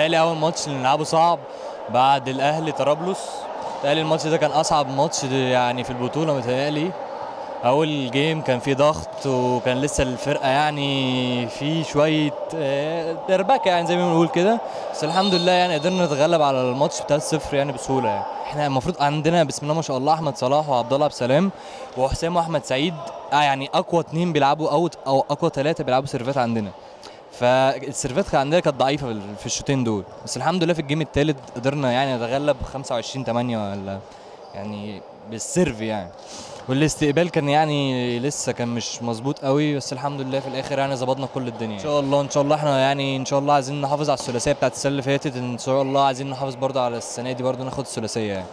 بتهيألي اول ماتش اللي نلعبه صعب بعد الاهلي طرابلس بتهيألي الماتش ده كان اصعب ماتش يعني في البطوله متهيألي اول جيم كان فيه ضغط وكان لسه الفرقه يعني في شويه آه، دربكه يعني زي ما بنقول كده بس الحمد لله يعني قدرنا نتغلب على الماتش 3-0 يعني بسهوله يعني احنا المفروض عندنا بسم الله ما شاء الله احمد صلاح وعبد الله عبد السلام وحسام واحمد سعيد آه يعني اقوى اتنين بيلعبوا او او اقوى ثلاثه بيلعبوا سيرفات عندنا فالسيرفات كان عندنا كانت ضعيفه في ال- في الشوطين دول بس الحمد لله في الجيم الثالث قدرنا يعني نتغلب 25 8 ولا يعني بالسيرف يعني والاستقبال كان يعني لسه كان مش مظبوط قوي بس الحمد لله في الاخر يعني ظبطنا كل الدنيا ان شاء الله ان شاء الله احنا يعني ان شاء الله عايزين نحافظ على الثلاثيه بتاعت السنه اللي فاتت ان شاء الله عايزين نحافظ برضه على السنه دي برضه ناخد الثلاثيه يعني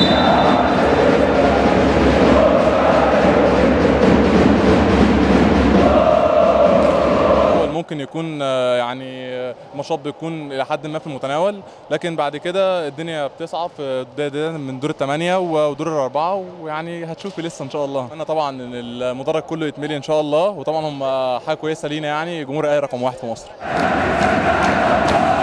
الاول ممكن يكون آه، يعني آه، الماتشات بيكون الى حد ما في المتناول لكن بعد كده الدنيا بتصعب في ده ده من دور الثمانيه ودور الاربعه ويعني هتشوفي لسه ان شاء الله انا طبعا ان المدرج كله يتملي ان شاء الله وطبعا هم حاجه كويسه لينا يعني جمهور الاهلي رقم واحد في مصر